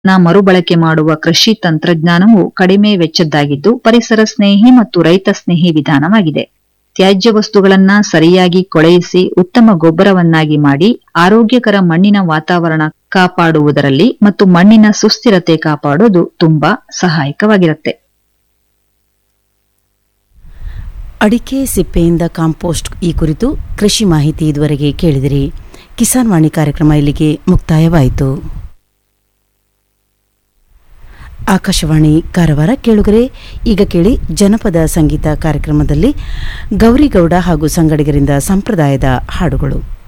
ನ ಮರುಬಳಕೆ ಮಾಡುವ ಕೃಷಿ ತಂತ್ರಜ್ಞಾನವು ಕಡಿಮೆ ವೆಚ್ಚದ್ದಾಗಿದ್ದು ಪರಿಸರ ಸ್ನೇಹಿ ಮತ್ತು ರೈತ ಸ್ನೇಹಿ ವಿಧಾನವಾಗಿದೆ ತ್ಯಾಜ್ಯ ವಸ್ತುಗಳನ್ನ ಸರಿಯಾಗಿ ಕೊಳೆಯಿಸಿ ಉತ್ತಮ ಗೊಬ್ಬರವನ್ನಾಗಿ ಮಾಡಿ ಆರೋಗ್ಯಕರ ಮಣ್ಣಿನ ವಾತಾವರಣ ಕಾಪಾಡುವುದರಲ್ಲಿ ಮತ್ತು ಮಣ್ಣಿನ ಸುಸ್ಥಿರತೆ ಕಾಪಾಡುವುದು ತುಂಬಾ ಸಹಾಯಕವಾಗಿರುತ್ತೆ ಅಡಿಕೆ ಸಿಪ್ಪೆಯಿಂದ ಕಾಂಪೋಸ್ಟ್ ಈ ಕುರಿತು ಕೃಷಿ ಮಾಹಿತಿ ಇದುವರೆಗೆ ಕೇಳಿದಿರಿ ಕಿಸಾನ್ ವಾಣಿ ಕಾರ್ಯಕ್ರಮ ಇಲ್ಲಿಗೆ ಮುಕ್ತಾಯವಾಯಿತು ಆಕಾಶವಾಣಿ ಕಾರವಾರ ಕೇಳುಗರೆ ಈಗ ಕೇಳಿ ಜನಪದ ಸಂಗೀತ ಕಾರ್ಯಕ್ರಮದಲ್ಲಿ ಗೌರಿಗೌಡ ಹಾಗೂ ಸಂಗಡಿಗರಿಂದ ಸಂಪ್ರದಾಯದ ಹಾಡುಗಳು